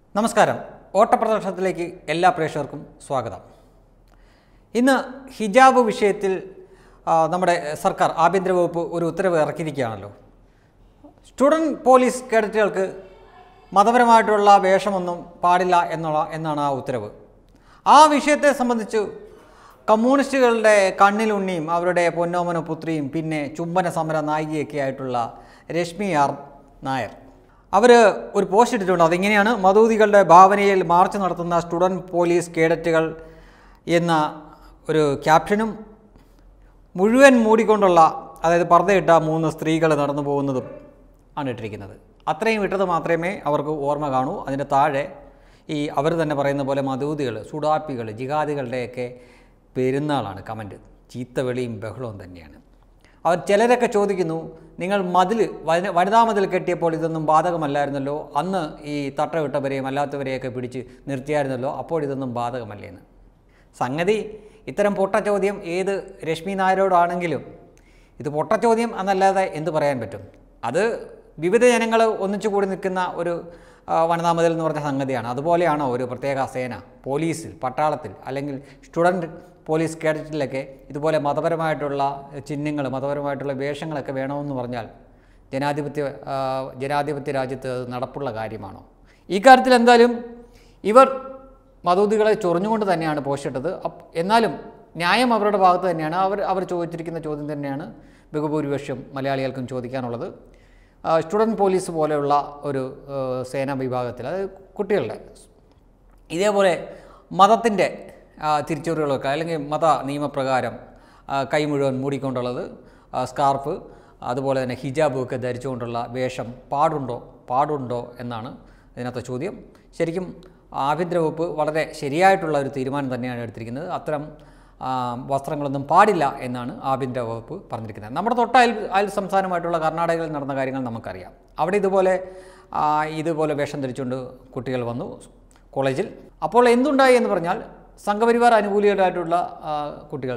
നമസ്കാരം ഓട്ടപ്രദർശനത്തിലേക്ക് എല്ലാ പ്രേക്ഷകർക്കും സ്വാഗതം ഇന്ന് ഹിജാബ് വിഷയത്തിൽ ആ, നമ്മുടെ സർക്കാർ ആഭ്യന്തര വകുപ്പ് ഒരു ഉത്തരവ് ഇറക്കിയിരിക്കുകയാണല്ലോ സ്റ്റുഡൻറ് പോലീസ് കേഡറ്റുകൾക്ക് മതപരമായിട്ടുള്ള വേഷമൊന്നും പാടില്ല എന്നുള്ള എന്നാണ് ആ ഉത്തരവ് ആ വിഷയത്തെ സംബന്ധിച്ച് കമ്മ്യൂണിസ്റ്റുകളുടെ കണ്ണിലുണ്ണിയും അവരുടെ പൊന്നോമന പുത്രിയും പിന്നെ ചുംബന സമര നായികയൊക്കെ ആയിട്ടുള്ള രശ്മി ആർ നായർ അവർ ഒരു പോസ്റ്റ് ഇട്ടിട്ടുണ്ട് അതിങ്ങനെയാണ് മതൂതികളുടെ ഭാവനയിൽ മാർച്ച് നടത്തുന്ന സ്റ്റുഡൻറ് പോലീസ് കേഡറ്റുകൾ എന്ന ഒരു ക്യാപ്ഷനും മുഴുവൻ മൂടിക്കൊണ്ടുള്ള അതായത് പർദ്ദയിട്ട മൂന്ന് സ്ത്രീകൾ നടന്നു പോകുന്നതും ആണ് ഇട്ടിരിക്കുന്നത് അത്രയും ഇട്ടത് മാത്രമേ അവർക്ക് ഓർമ്മ കാണൂ അതിൻ്റെ താഴെ ഈ അവർ തന്നെ പറയുന്ന പോലെ മതൂതികൾ സുഡാപ്പികൾ ജിഹാദികളുടെയൊക്കെ പെരുന്നാളാണ് കമൻറ്റ് ചീത്തവിളിയും ബഹളവും തന്നെയാണ് അവർ ചിലരൊക്കെ ചോദിക്കുന്നു നിങ്ങൾ മതിൽ വനിത- വനിതാ മതിൽ കെട്ടിയപ്പോൾ ഇതൊന്നും ബാധകമല്ലായിരുന്നല്ലോ അന്ന് ഈ തട്ടവിട്ടവരെയും അല്ലാത്തവരെയൊക്കെ പിടിച്ച് നിർത്തിയായിരുന്നല്ലോ അപ്പോൾ ഇതൊന്നും ബാധകമല്ലേന്ന് സംഗതി ഇത്തരം പൊട്ട ചോദ്യം ഏത് രശ്മി നായരോടാണെങ്കിലും ഇത് പൊട്ട ചോദ്യം എന്നല്ലാതെ എന്ത് പറയാൻ പറ്റും അത് വിവിധ ജനങ്ങൾ ഒന്നിച്ചു കൂടി നിൽക്കുന്ന ഒരു ആ, വനിതാ മതിൽ എന്ന് പറഞ്ഞ സംഗതിയാണ് അതുപോലെയാണോ ഒരു പ്രത്യേക സേന പോലീസിൽ പട്ടാളത്തിൽ അല്ലെങ്കിൽ സ്റ്റുഡൻറ് പോലീസ് കേഡറ്റിലൊക്കെ ഇതുപോലെ മതപരമായിട്ടുള്ള ചിഹ്നങ്ങൾ മതപരമായിട്ടുള്ള വേഷങ്ങളൊക്കെ വേണമെന്ന് പറഞ്ഞാൽ ജനാധിപത്യ ആ, ജനാധിപത്യ രാജ്യത്ത് അത് നടപ്പുള്ള കാര്യമാണോ ഈ കാര്യത്തിൽ എന്തായാലും ഇവർ മതൂതികളെ ചൊറിഞ്ഞുകൊണ്ട് തന്നെയാണ് പോസ്റ്റ് ഇട്ടത് അപ്പ് എന്നാലും ന്യായം അവരുടെ ഭാഗത്ത് തന്നെയാണ് അവർ അവർ ചോദിച്ചിരിക്കുന്ന ചോദ്യം തന്നെയാണ് ബഹുഭൂരിപക്ഷം മലയാളികൾക്കും ചോദിക്കാനുള്ളത് ആ, സ്റ്റുഡൻറ് പോലീസ് പോലെയുള്ള ഒരു ആ, സേനാ വിഭാഗത്തിൽ അതായത് കുട്ടികളുടെ ഇതേപോലെ മതത്തിൻ്റെ തിരിച്ചറിവുകളൊക്കെ അല്ലെങ്കിൽ മത നിയമപ്രകാരം ആ, കൈ മുഴുവൻ മൂടിക്കൊണ്ടുള്ളത് ആ, സ്കാർഫ് അതുപോലെ തന്നെ ഹിജാബും ഒക്കെ ധരിച്ചുകൊണ്ടുള്ള വേഷം പാടുണ്ടോ പാടുണ്ടോ എന്നാണ് ഇതിനകത്തെ ചോദ്യം ശരിക്കും ആഭ്യന്തര വകുപ്പ് വളരെ ശരിയായിട്ടുള്ള ഒരു തീരുമാനം തന്നെയാണ് എടുത്തിരിക്കുന്നത് അത്തരം ആ, വസ്ത്രങ്ങളൊന്നും പാടില്ല എന്നാണ് ആഭ്യന്തര വകുപ്പ് പറഞ്ഞിരിക്കുന്നത് നമ്മുടെ തൊട്ട അയൽ അയൽ സംസ്ഥാനമായിട്ടുള്ള കർണാടകയിൽ നടന്ന കാര്യങ്ങൾ നമുക്കറിയാം അവിടെ ഇതുപോലെ ആ, ഇതുപോലെ വേഷം ധരിച്ചുകൊണ്ട് കുട്ടികൾ വന്നു കോളേജിൽ അപ്പോൾ എന്തുണ്ടായി എന്ന് പറഞ്ഞാൽ സംഘപരിവാർ അനുകൂലികളായിട്ടുള്ള ആ, കുട്ടികൾ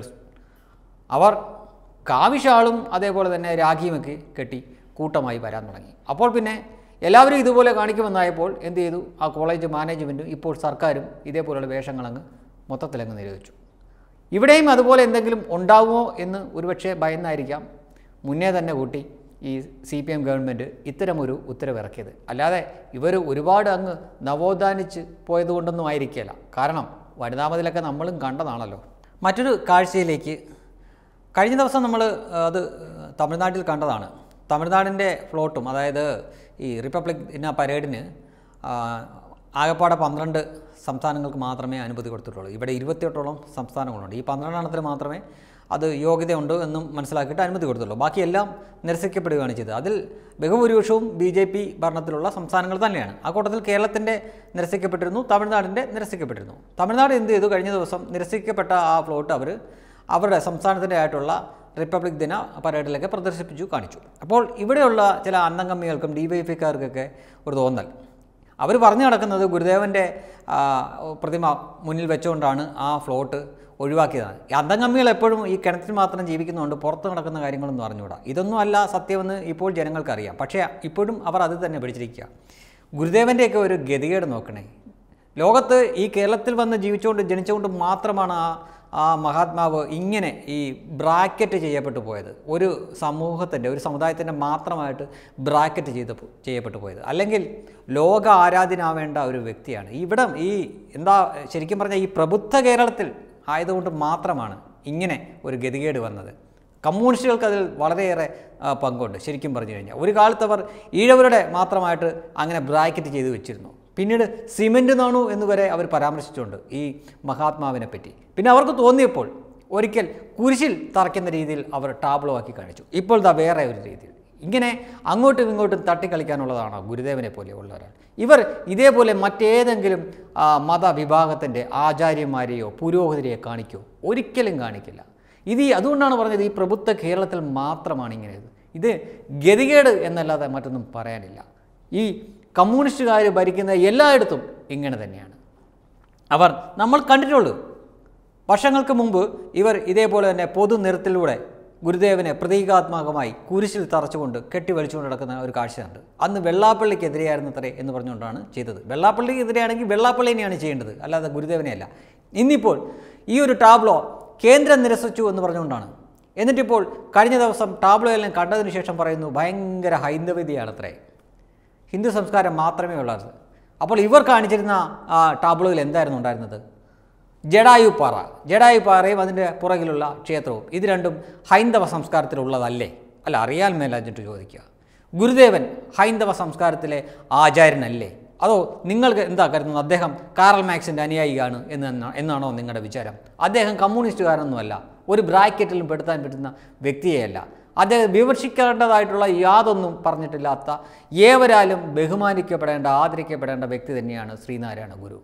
അവർ കാവിഷാളും അതേപോലെ തന്നെ രാഖിയുമൊക്കെ കെട്ടി കൂട്ടമായി വരാൻ തുടങ്ങി അപ്പോൾ പിന്നെ എല്ലാവരും ഇതുപോലെ കാണിക്കുമെന്നായപ്പോൾ എന്ത് ചെയ്തു ആ കോളേജ് മാനേജ്മെൻറ്റും ഇപ്പോൾ സർക്കാരും ഇതേപോലെയുള്ള വേഷങ്ങളങ്ങ് മൊത്തത്തിലങ്ങ് നിരോധിച്ചു ഇവിടെയും അതുപോലെ എന്തെങ്കിലും ഉണ്ടാവുമോ എന്ന് ഒരുപക്ഷെ ഭയന്നായിരിക്കാം മുന്നേ തന്നെ കൂട്ടി ഈ സി പി എം ഗവൺമെൻറ് ഇത്തരമൊരു ഉത്തരവിറക്കിയത് അല്ലാതെ ഇവർ ഒരുപാട് അങ്ങ് നവോത്ഥാനിച്ച് പോയതുകൊണ്ടൊന്നും ആയിരിക്കില്ല കാരണം വനിതാമതിലൊക്കെ നമ്മളും കണ്ടതാണല്ലോ മറ്റൊരു കാഴ്ചയിലേക്ക് കഴിഞ്ഞ ദിവസം നമ്മൾ അത് തമിഴ്നാട്ടിൽ കണ്ടതാണ് തമിഴ്നാടിൻ്റെ ഫ്ലോട്ടും അതായത് ഈ റിപ്പബ്ലിക് ദിന പരേഡിന് ആ, ആകപ്പാടെ പന്ത്രണ്ട് സംസ്ഥാനങ്ങൾക്ക് മാത്രമേ അനുമതി കൊടുത്തിട്ടുള്ളൂ ഇവിടെ ഇരുപത്തിയെട്ടോളം സംസ്ഥാനങ്ങളുണ്ട് ഈ പന്ത്രണ്ടെണ്ണത്തിന് മാത്രമേ അത് യോഗ്യതയുണ്ട് എന്നും മനസ്സിലാക്കിയിട്ട് അനുമതി കൊടുത്തുള്ളൂ ബാക്കിയെല്ലാം നിരസിക്കപ്പെടുകയാണ് ചെയ്തത് അതിൽ ബഹുഭൂരിപക്ഷവും ബി ജെ പി ഭരണത്തിലുള്ള സംസ്ഥാനങ്ങൾ തന്നെയാണ് ആ കൂട്ടത്തിൽ കേരളത്തിൻ്റെ നിരസിക്കപ്പെട്ടിരുന്നു തമിഴ്നാടിൻ്റെ നിരസിക്കപ്പെട്ടിരുന്നു തമിഴ്നാട് എന്ത് ചെയ്തു കഴിഞ്ഞ ദിവസം നിരസിക്കപ്പെട്ട ആ ഫ്ലോട്ട് അവർ അവരുടെ സംസ്ഥാനത്തിൻ്റെ ആയിട്ടുള്ള റിപ്പബ്ലിക് ദിന പരേഡിലൊക്കെ പ്രദർശിപ്പിച്ചു കാണിച്ചു അപ്പോൾ ഇവിടെയുള്ള ചില അന്നംഗമ്മികൾക്കും ഡി വൈ എഫിക്കാർക്കൊക്കെ ഒരു തോന്നൽ അവർ പറഞ്ഞു നടക്കുന്നത് ഗുരുദേവൻ്റെ ആ, പ്രതിമ മുന്നിൽ വെച്ചുകൊണ്ടാണ് ആ ഫ്ലോട്ട് ഒഴിവാക്കിയതാണ് ഈ അന്തംഗമ്മികൾ എപ്പോഴും ഈ കിണറ്റിൽ മാത്രം ജീവിക്കുന്നതുകൊണ്ട് പുറത്ത് നടക്കുന്ന കാര്യങ്ങളൊന്നും അറിഞ്ഞുകൂടാ ഇതൊന്നും അല്ല സത്യമെന്ന് ഇപ്പോൾ ജനങ്ങൾക്കറിയാം പക്ഷേ ഇപ്പോഴും അവർ അത് തന്നെ പിടിച്ചിരിക്കുക ഗുരുദേവൻ്റെയൊക്കെ ഒരു ഗതികേട് നോക്കണേ ലോകത്ത് ഈ കേരളത്തിൽ വന്ന് ജീവിച്ചുകൊണ്ട് ജനിച്ചുകൊണ്ട് മാത്രമാണ് ആ ആ മഹാത്മാവ് ഇങ്ങനെ ഈ ബ്രാക്കറ്റ് ചെയ്യപ്പെട്ടു പോയത് ഒരു സമൂഹത്തിൻ്റെ ഒരു സമുദായത്തിൻ്റെ മാത്രമായിട്ട് ബ്രാക്കറ്റ് ചെയ്ത് പോ- ചെയ്യപ്പെട്ടു പോയത് അല്ലെങ്കിൽ ലോക ആരാധ്യനാവേണ്ട ഒരു വ്യക്തിയാണ് ഇവിടം ഈ എന്താ ശരിക്കും പറഞ്ഞാൽ ഈ പ്രബുദ്ധ കേരളത്തിൽ ആയതുകൊണ്ട് മാത്രമാണ് ഇങ്ങനെ ഒരു ഗതികേട് വന്നത് കമ്മ്യൂണിസ്റ്റുകൾക്ക് അതിൽ വളരെയേറെ ആ, പങ്കുണ്ട് ശരിക്കും പറഞ്ഞു കഴിഞ്ഞാൽ ഒരു കാലത്ത് അവർ ഈഴവരുടെ മാത്രമായിട്ട് അങ്ങനെ ബ്രാക്കറ്റ് ചെയ്ത് വെച്ചിരുന്നു പിന്നീട് സിമെൻ്റ് നാണു എന്ന് വരെ അവർ പരാമർശിച്ചിട്ടുണ്ട് ഈ മഹാത്മാവിനെ പറ്റി പിന്നെ അവർക്ക് തോന്നിയപ്പോൾ ഒരിക്കൽ കുരിശിൽ തറയ്ക്കുന്ന രീതിയിൽ അവർ ടാബ്ലോ ആക്കി കാണിച്ചു ഇപ്പോൾ ദാ വേറെ ഒരു രീതിയിൽ ഇങ്ങനെ അങ്ങോട്ടും ഇങ്ങോട്ടും തട്ടിക്കളിക്കാനുള്ളതാണോ ഗുരുദേവനെ പോലെ ഉള്ളവരാൾ ഇവർ ഇതേപോലെ മറ്റേതെങ്കിലും ആ, മതവിഭാഗത്തിൻ്റെ ആചാര്യന്മാരെയോ പുരോഹിതരെയോ കാണിക്കുമോ ഒരിക്കലും കാണിക്കില്ല ഇത് ഈ അതുകൊണ്ടാണ് പറഞ്ഞത് ഈ പ്രബുദ്ധ കേരളത്തിൽ മാത്രമാണ് ഇങ്ങനെ ഇത് ഇത് ഗതികേട് എന്നല്ലാതെ മറ്റൊന്നും പറയാനില്ല ഈ കമ്മ്യൂണിസ്റ്റുകാർ ഭരിക്കുന്ന എല്ലായിടത്തും ഇങ്ങനെ തന്നെയാണ് അവർ നമ്മൾ കണ്ടിട്ടുള്ളൂ വർഷങ്ങൾക്ക് മുമ്പ് ഇവർ ഇതേപോലെ തന്നെ പൊതുനിരത്തിലൂടെ ഗുരുദേവനെ പ്രതീകാത്മകമായി കുരിശിൽ തറച്ചുകൊണ്ട് കെട്ടി വലിച്ചുകൊണ്ട് നടക്കുന്ന ഒരു കാഴ്ചയുണ്ട് അന്ന് വെള്ളാപ്പള്ളിക്കെതിരെയായിരുന്നത്രേ എന്ന് പറഞ്ഞുകൊണ്ടാണ് ചെയ്തത് വെള്ളാപ്പള്ളിക്കെതിരെയാണെങ്കിൽ വെള്ളാപ്പള്ളിനെയാണ് ചെയ്യേണ്ടത് അല്ലാതെ ഗുരുദേവനെയല്ല ഇന്നിപ്പോൾ ഈ ഒരു ടാബ്ലോ കേന്ദ്രം നിരസിച്ചു എന്ന് പറഞ്ഞുകൊണ്ടാണ് എന്നിട്ടിപ്പോൾ കഴിഞ്ഞ ദിവസം ടാബ്ലോ എല്ലാം കണ്ടതിന് ശേഷം പറയുന്നു ഭയങ്കര ഹൈന്ദവതിയാണത്രേ ഹിന്ദു സംസ്കാരം മാത്രമേ ഉള്ളത് അപ്പോൾ ഇവർ കാണിച്ചിരുന്ന ആ ടാബ്ലോയിൽ എന്തായിരുന്നു ഉണ്ടായിരുന്നത് ജഡായു പാറ ജഡായു പാറയും അതിൻ്റെ പുറകിലുള്ള ക്ഷേത്രവും ഇത് രണ്ടും ഹൈന്ദവ സംസ്കാരത്തിലുള്ളതല്ലേ അല്ല അറിയാൻ മേലാഞ്ഞിട്ട് ചോദിക്കുക ഗുരുദേവൻ ഹൈന്ദവ സംസ്കാരത്തിലെ ആചാര്യനല്ലേ അതോ നിങ്ങൾക്ക് എന്താ കരുതുന്നത് അദ്ദേഹം കാറൽ മാക്സിൻ്റെ അനുയായിയാണ് എന്ന് എന്നാ- എന്നാണോ നിങ്ങളുടെ വിചാരം അദ്ദേഹം കമ്മ്യൂണിസ്റ്റുകാരനൊന്നുമല്ല ഒരു ബ്രാക്കറ്റിലും പെടുത്താൻ പറ്റുന്ന വ്യക്തിയെയല്ല അദ്ദേഹം വിമർശിക്കേണ്ടതായിട്ടുള്ള യാതൊന്നും പറഞ്ഞിട്ടില്ലാത്ത ഏവരാലും ബഹുമാനിക്കപ്പെടേണ്ട ആദരിക്കപ്പെടേണ്ട വ്യക്തി തന്നെയാണ് ശ്രീനാരായണ ഗുരു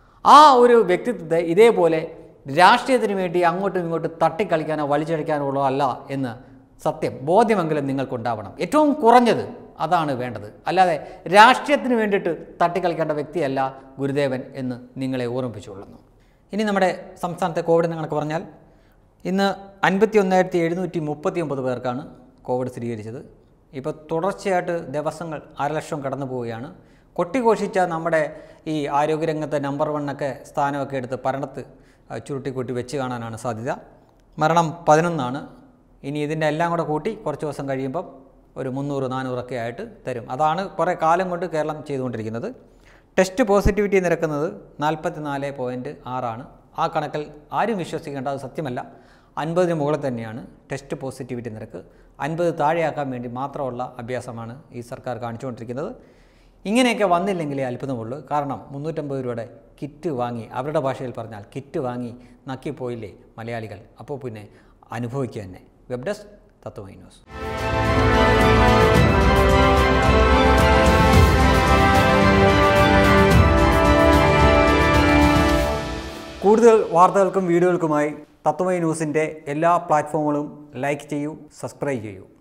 ആ ഒരു വ്യക്തിത്വത്തെ ഇതേപോലെ രാഷ്ട്രീയത്തിന് വേണ്ടി അങ്ങോട്ടും ഇങ്ങോട്ടും തട്ടിക്കളിക്കാനോ വലിച്ചടിക്കാനോ ഉള്ളതല്ല എന്ന് സത്യം ബോധ്യമെങ്കിലും നിങ്ങൾക്കുണ്ടാവണം ഏറ്റവും കുറഞ്ഞത് അതാണ് വേണ്ടത് അല്ലാതെ രാഷ്ട്രീയത്തിന് വേണ്ടിയിട്ട് തട്ടിക്കളിക്കേണ്ട വ്യക്തിയല്ല ഗുരുദേവൻ എന്ന് നിങ്ങളെ ഓർമ്മിപ്പിച്ചുകൊള്ളുന്നു ഇനി നമ്മുടെ സംസ്ഥാനത്തെ കോവിഡ് കണക്ക് പറഞ്ഞാൽ ഇന്ന് അൻപത്തി ഒന്നായിരത്തി എഴുന്നൂറ്റി മുപ്പത്തി ഒമ്പത് പേർക്കാണ് കോവിഡ് സ്ഥിരീകരിച്ചത് ഇപ്പോൾ തുടർച്ചയായിട്ട് ദിവസങ്ങൾ അരലക്ഷം കടന്നു പോവുകയാണ് കൊട്ടിഘോഷിച്ച നമ്മുടെ ഈ ആരോഗ്യരംഗത്തെ നമ്പർ വണ്ണൊക്കെ സ്ഥാനമൊക്കെ എടുത്ത് പരണത്ത് ആ, ചുരുട്ടിക്കൂട്ടി വെച്ച് കാണാനാണ് സാധ്യത മരണം പതിനൊന്നാണ് ഇനി ഇതിൻ്റെ എല്ലാം കൂടെ കൂട്ടി കുറച്ച് ദിവസം കഴിയുമ്പം ഒരു മുന്നൂറ് നാനൂറൊക്കെ ആയിട്ട് തരും അതാണ് കുറേ കാലം കൊണ്ട് കേരളം ചെയ്തുകൊണ്ടിരിക്കുന്നത് ടെസ്റ്റ് പോസിറ്റിവിറ്റി നിരക്കുന്നത് നാൽപ്പത്തി നാല് പോയിൻറ്റ് ആറാണ് ആ കണക്കിൽ ആരും വിശ്വസിക്കേണ്ട അത് സത്യമല്ല അൻപതിന് മുകളിൽ തന്നെയാണ് ടെസ്റ്റ് പോസിറ്റിവിറ്റി നിരക്ക് അൻപത് താഴെയാക്കാൻ വേണ്ടി മാത്രമുള്ള അഭ്യാസമാണ് ഈ സർക്കാർ കാണിച്ചുകൊണ്ടിരിക്കുന്നത് ഇങ്ങനെയൊക്കെ വന്നില്ലെങ്കിലേ അത്ഭുതമുള്ളൂ കാരണം മുന്നൂറ്റമ്പത് രൂപയുടെ കിറ്റ് വാങ്ങി അവരുടെ ഭാഷയിൽ പറഞ്ഞാൽ കിറ്റ് വാങ്ങി നക്കിപ്പോയില്ലേ മലയാളികൾ അപ്പോൾ പിന്നെ അനുഭവിക്കുക തന്നെ വെബ് ഡെസ്ക് തത്വമൈ ന്യൂസ് കൂടുതൽ വാർത്തകൾക്കും വീഡിയോകൾക്കുമായി തത്വമൈ ന്യൂസിൻ്റെ എല്ലാ പ്ലാറ്റ്ഫോമുകളും ലൈക്ക് ചെയ്യൂ സബ്സ്ക്രൈബ് ചെയ്യൂ